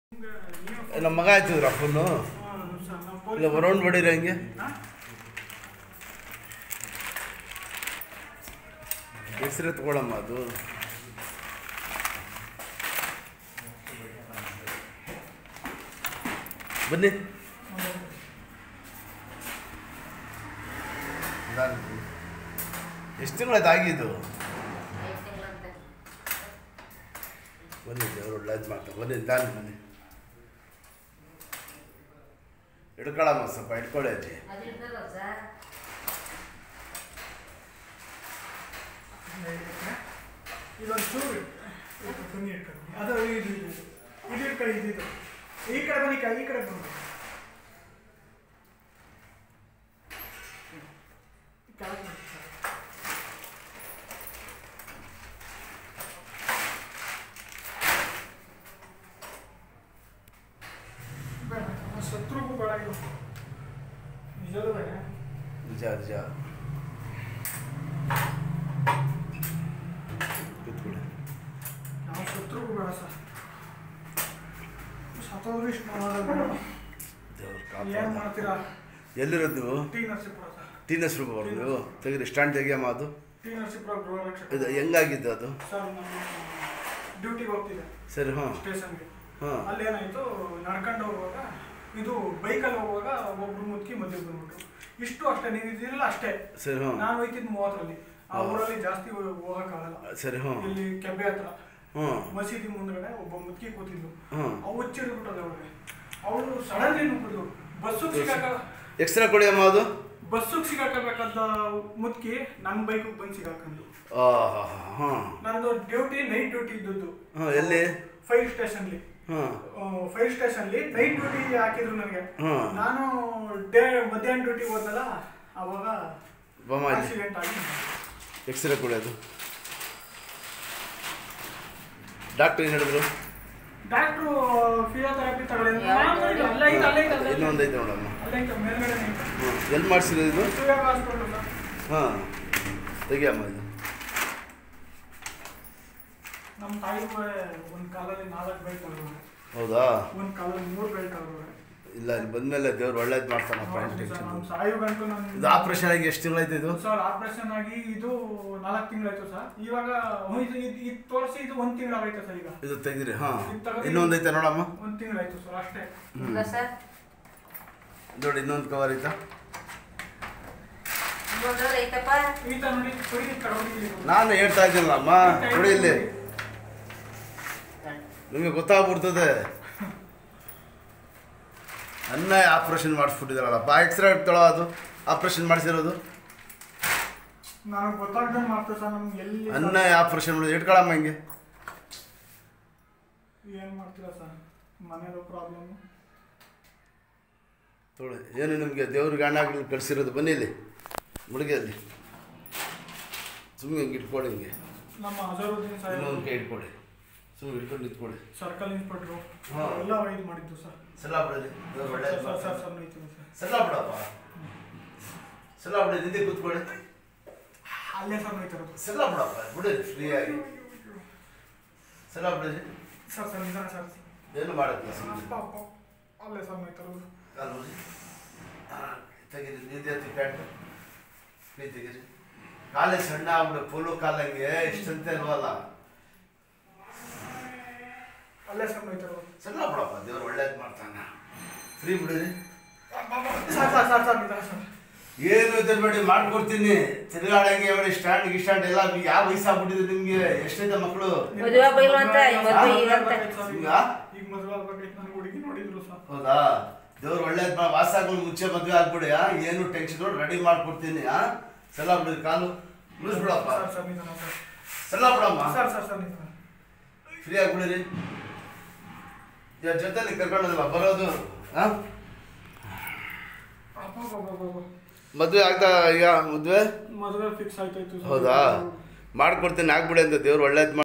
ನಮ್ಮ ಮಗ ಹಚ್ಚಿದ್ರ ಫೋನು ಇಲ್ಲ ರೌಂಡ್ ಹೊಡೀರಿ ಹಂಗೆ ಎಕ್ಸ್ರೇ ತಗೊಳಮ್ಮ ಅದು ಬನ್ನಿ ಎಷ್ಟು ತಿಂಗಳಾಯ್ತು ಆಗಿದ್ದು ಬನ್ನಿ ದೇವ್ರು ಒಳ್ಳೇದು ಮಾಡ್ತಾರೆ ಬನ್ನಿ ದಾನಿ ಬನ್ನಿ ಹಿಡ್ಕೊಳಮ್ಮ ಸ್ವಲ್ಪ ಹಿಡ್ಕೊಳ್ಳಿ ಅಜ್ಜಿ ಇದೊಂದು ಚೂರು ಬನ್ನಿ ಇಟ್ಕೊಳ್ಳಿ ಅದು ಇದು ಇದು ಇದು ಇಟ್ಕೊಳ್ಳಿ ಇದು ಇದು ಈ ಕಡೆ ಬನ್ನಿ ಕೈ ಈ ಕಡೆ ಬನ್ನಿ ಕೆಳಗೆ ಬನ್ನಿ ಸರ್. ಬೇಡ, ನಮ್ಮ ಶತ್ರುಗೂ ಬೇಡ ಇದು ನಿಜವೂ ಬೇಡ ನಿಜ ನಿಜ ಕೂತ್ಕೊಳ್ಳಿ ನಾವು ಶತ್ರುಗೂ ಬೇಡ ಸರ್ ಸತ್ತೋದ್ರು ಇಷ್ಟು ಮಾಡೋದು ಬೇಡ ದೇವ್ರು ಏನು ಕಾಪಾಡ ಮಾಡ್ತೀರಾ ಎಲ್ಲಿರೋದು ನೀವು ಟಿ ನರಸೀಪುರ ಸರ್ ಟಿ ನರ್ಸ್ರು ಬರೋದು ನೀವು ತೆಗೀರಿ ಸ್ಟ್ಯಾಂಡ್ ತೆಗಿಯಮ್ಮ ಅದು ಟಿ ನರಸೀಪುರ ಗೃಹ ರಕ್ಷಕ ಇದು ಹೆಂಗಾಗಿದ್ದು ಅದು ಸರ್ ನಾನು ಡ್ಯೂಟಿಗೆ ಹೋಗ್ತಿದ್ದೆ ಸರಿ ಹಾಂ ಸ್ಟೇಷನ್ಗೆ ಹಾಂ ಅಲ್ಲೇನಾಯ್ತು ನಡ್ಕೊಂಡು ಹೋಗುವಾಗ ಇದು ಬೈಕಲ್ಲಿ ಹೋಗುವಾಗ ಒಬ್ರು ಮುದುಕಿ ಮಧ್ಯೆ ಬಂದ್ಬಿಟ್ರು ಇಷ್ಟು ಅಷ್ಟೇ ನೀವು ಇದಿರಲ್ಲ ಅಷ್ಟೇ ಸರಿ ಹಾಂ ನಾನು ಹೋಯ್ತಿದ್ದು ಮೂವತ್ತರಲ್ಲಿ ಆ ಊರಲ್ಲಿ ಜಾಸ್ತಿ ಹೋಗಕ್ಕಾಗಲ್ಲ ಸರಿ ಹಾಂ ಇಲ್ಲಿ ಕೆಬ್ಬೆ ಹತ್ರ ಹಾಂ ಮಸೀದಿ ಮುಂದ್ಗಡೆ ಒಬ್ಬ ಮುದುಕಿ ಕೂತಿದ್ಲು ಹಾಂ ಅವು ಹುಚ್ಚಿಡ್ಬಿಟ್ಟದೆ ಅವಳಿಗೆ ಅವಳು ಸಡನ್ಲಿ ನುಗ್ಗಿದ್ಲು ಬಸ್ಸಿಗೆ ಸಿಗಾಕ ಎಕ್ಸ್ರೇ ಕೊಡಿ ಅಮ್ಮ ಅದು ಬಸ್ಸಿಗೆ ಸಿಗಾಕಬೇಕಾದ ಮುದುಕಿ ನನ್ನ ಬೈಕಿಗೆ ಬಂದು ಸಿಗಾಕಂದು ಹಾಂ ನಂದು ಡ್ಯೂಟಿ ನೈಟ್ ಡ್ಯೂಟಿ ಇದ್ದದ್ದು ಹಾಂ ಎಲ್ಲಿ ಫೈರ್ ಸ್ಟೇಷನ್ಲಿ ಹಾಂ ಫೈರ್ ಸ್ಟೇಷನ್ಲಿ ನೈಟ್ ಡ್ಯೂಟಿ ಹಾಕಿದ್ರು ನನಗೆ ಹಾಂ ನಾನು ಡೇ ಮಧ್ಯಾಹ್ನ ಡ್ಯೂಟಿ ಹೋದ್ನಲ್ಲ ಅವಾಗ ಬೊಮ್ಮಾಜಿ ಆಕ್ಸಿಡೆಂಟ್ ಆಗಿ ಎಕ್ಸ್ರೇ ಕೊಡಿ ಅದು ಡಾಕ್ಟ್ರ್ ಏನು ಹೇಳಿದ್ರು ಡಾಕ್ಟ್ರು ಫಿಸಿಯೋಥೆರಪಿ ತಗೊಳ್ಳಿ ಅಂತ ನಾನು ಇದು ಅಲ್ಲೇ ಐತೆ ಅಲ್ಲೇ ಐತೆ ಅಲ್ಲೇ ಐತೆ. ಇನ್ನೊಂದು ಐತೆ ನೋಡಮ್ಮ ಅಲ್ಲೇ ಐತೆ ಮೇಲ್ಗಡೆ ಐತೆ ಹಾಂ ಎಲ್ಲಿ ಮಾಡಿಸಿರೋದು ಇದು ಶಿವಯೋಗ ಹಾಸ್ಪಿಟಲ್ ಸರ್ ಹಾಂ ತೆಗಿಯಮ್ಮ ಇದು ನಮ್ಮ ತಾಯಿಗೂ ಒಂದು ಕಾಲಲ್ಲಿ ನಾಲ್ಕು ಬೆಲ್ಟ್ ತಗೊಳ್ಳುವಾಗ ಹೌದಾ ಒಂದು ಕಾಲಲ್ಲಿ ಮೂರು ಬೆಲ್ಟ್ ತಗೊಳ್ಳುವಾಗ ಇಲ್ಲ ಇಲ್ಲಿ ಬಂದಮೇಲೆ ದೇವ್ರು ಒಳ್ಳೇದು ಮಾಡ್ತಾನಪ್ಪ ಏನು ಸರ್ ಟೆನ್ಷನ್ ನಮ್ಮ ಸಾಯೋ ಗಂಟು ಇದು ನನ್ನ ಆಪ್ರೇಷನ್ ಆಗಿ ಎಷ್ಟು ತಿಂಗಳಾಯ್ತು ಇದು ಸರ್ ಆಪರೇಷನ್ ಆಗಿ ಇದು ನಾಲ್ಕು ತಿಂಗಳಾಯ್ತು ಸರ್ ಇವಾಗ ಹ್ಞೂ, ಇದು ಇದು ಇದು ತೋರಿಸಿ ಇದು ಒಂದು ತಿಂಗಳಾಗೈತೆ ಸರ್ ಈಗ ಇದು ತೆಗೀರಿ ಹಾಂ ಇದು ತಗೊಳ್ಳಿ. ಇನ್ನೊಂದು ಐತೆ ನೋಡಮ್ಮ ಒಂದು ತಿಂಗಳಾಯ್ತು ಸರ್ ಅಷ್ಟೇ ಸರ್ ನೋಡಿ ಇನ್ನೊಂದು ಕವರ್ ಐತಾ ಇನ್ನೊಂದು ಐತಪ್ಪ ಈತ ನೋಡಿ ಕುಡಿ ಕಡೋಡಿ ನಾನು ಹೇಳ್ತಾ ಇದ್ದೀನಲ್ಲ ಅಮ್ಮ ನೋಡಿ ಇಲ್ಲಿ ನಿಮಗೆ ಗೊತ್ತಾಗ್ಬಿಡ್ತದೆ ಅನ್ನ ಆಪ್ರೇಷನ್ ಮಾಡಿಸ್ಬಿಟ್ಟಿದಾರಲ್ಲಪ್ಪ ಎಕ್ಸ್ರೇ ತೊಳೋ ಅದು ಆಪ್ರೇಷನ್ ಮಾಡಿಸಿರೋದು ನನಗೆ ಗೊತ್ತಾಗ್ದಂಗೆ ಮಾಡ್ತೇವೆ ಸರ್ ನಮ್ಗೆ ಎಲ್ಲಿ ಅನ್ನ ಆಪ್ರೇಷನ್ ಮಾಡಿ ಇಟ್ಕೊಳಮ್ಮ ಹಿಂಗೆ ಏನು ಮಾಡ್ತೀರಾ ಸರ್ ಮನೇದು ಪ್ರಾಬ್ಲಮ್ ತೊಳಿ ಏನು ನಿಮಗೆ ದೇವ್ರ ಗಂಡಾಗ್ಲಿ ಕಳಿಸಿರೋದು ಬನ್ನಿ ಇಲ್ಲಿ ಮುಳುಗೆಯಲ್ಲಿ ಸುಮ್ಮನೆ ಹಿಂಗೆ ಇಟ್ಕೊಳ್ಳಿ ಹಿಂಗೆ ನಮ್ಮ ಅಜರುದ್ದೀನ್ ಸಾಹೇಬ್ ಇನ್ನೊಂದು ಕೈ ಇಟ್ಕೊಳ್ಳಿ ಸುಮ್ಮನೆ ಇಟ್ಕೊಂಡು ನಿಂತ್ಕೊಳ್ಳಿ ಸರ್ಕಲ್ ಇನ್ಸ್ಪೆಕ್ಟ್ರು ಹಾ. ಎಲ್ಲ ಇದು ಮಾಡಿದ್ದು ಸರ್ ಸಲ ಬಿಡಲಿ ದೇವ್ರು ಒಳ್ಳೇದು ಸರ್ ಸರ್ ಮಾಡ್ತಾನೆ. ಸರ್ ನೋಯ್ತೀನಿ ಸರ್ ಸಲ ಬಿಡಪ್ಪ ಸಲ ಬಿಡಿ ನಿಂದೆ ಕೂತ್ಕೊಳ್ಳಿ ಅಲ್ಲೇ ಸರ್ ನೋಯ್ತಿರೋದು ಸಲ ಬಿಡಪ್ಪ ಬಿಡಿ ಫ್ರೀಯಾಗಿ ಸಲ ಬಿಡಿ ಸರ್ ಸರ್ ನಿಧಾನ ಸರ್ ಏನು ಮಾಡೋದಿಲ್ಲ ಸುಮ್ಮನೆ ಅಪ್ಪ ಅಪ್ಪ ಅಲ್ಲೇ ಸರ್ ನೋಯ್ತಿರೋದು ಕಾಲು ನೋಡಿ ಹಾಂ ತೆಗೀರಿ ನಿಂದೆ ಎತ್ತಿ ಪ್ಯಾಂಟ್ ನೀ ತೆಗೀರಿ ಕಾಲೇ ಸಣ್ಣ ಆಗ್ಬಿಡು ಪೋಲು ಕಾಲಂಗೆ ಇಷ್ಟಂತೆ ಇಲ್ವಲ್ಲ ಅಲ್ಲೇ ಸರ್ ನೋಯ್ತಿರೋದು ಸಣ್ಣ ಬಿಡಪ್ಪ ದೇವ್ರು ಒಳ್ಳೇದು ಮಾಡ್ತಾನ ಫ್ರೀ ಬಿಡಿರಿ ಸರ್ ಸರ್ ಸರ್ ಸರ್ ನಿಧಾನ ಸರ್ ಏನು ಹೆದರ್ಬೇಡಿ ಮಾಡ್ಕೊಡ್ತೀನಿ ತಿರುಗಾಡಂಗೆ ಅವಳಿ ಸ್ಟ್ಯಾಂಡ್ ಗಿಸ್ಟ್ಯಾಂಡ್ ಎಲ್ಲ ಯಾವ ವಯಸ್ಸಾಗ್ಬಿಟ್ಟಿದೆ ನಿಮ್ಗೆ ಎಷ್ಟೈತೆ ಮಕ್ಕಳು ಮದುವೆ ಆಗ್ಬೇಕು ಅಂತ, ಈ ಮದುವೆ ಈಗ ಅಂತ. ಈಗ ಈಗ ಮದುವೆ ಆಗ್ಬೇಕೈತೆ ನನಗೆ ಹುಡುಗಿ ನೋಡಿದ್ರು ಸರ್ ಹೌದಾ ದೇವ್ರು ಒಳ್ಳೇದ್ ಮಾ ವಾಸಾಗಳು ಮುಂಚೆ ಮದ್ವೆ ಆಗ್ಬಿಡಿ ಆ ಏನು ಟೆನ್ಷನ್ ನೋಡಿ ರೆಡಿ ಮಾಡ್ಕೊಡ್ತೀನಿ ಆ ಸಲ ಬಿಡಿ ಕಾಲು ಮುಗಿಸ್ಬಿಡಪ್ಪ ಸರ್ ಸರ್ ನಿಧಾನ ಸರ್ ಸಲ ಬಿಡಮ್ಮ ಸರ್ ಸರ್ ಸರ್ ನಿಧಾನ ಫ್ರೀ ಆಗ್ಬಿಡಿರಿ ಜೊತೆಲಿ ಕರ್ಕೊಂಡಲ್ಲ ಬರೋದು ಆ ಅಪ್ಪ ಅಪ್ಪ ಅಪ್ಪ ಅಪ್ಪ ಮದ್ವೆ ಆಗ್ತಾ ಈಗ ಮದ್ವೆ ಮದುವೆ ಫಿಕ್ಸ್ ಆಯ್ತಾಯ್ತು ಸರ್ ಹೌದಾ ಮಾಡ್ಕೊಡ್ತೀನಿ ಆಗ್ಬಿಡಿ ಅಂತ ದೇವ್ರು ಒಳ್ಳೇದ್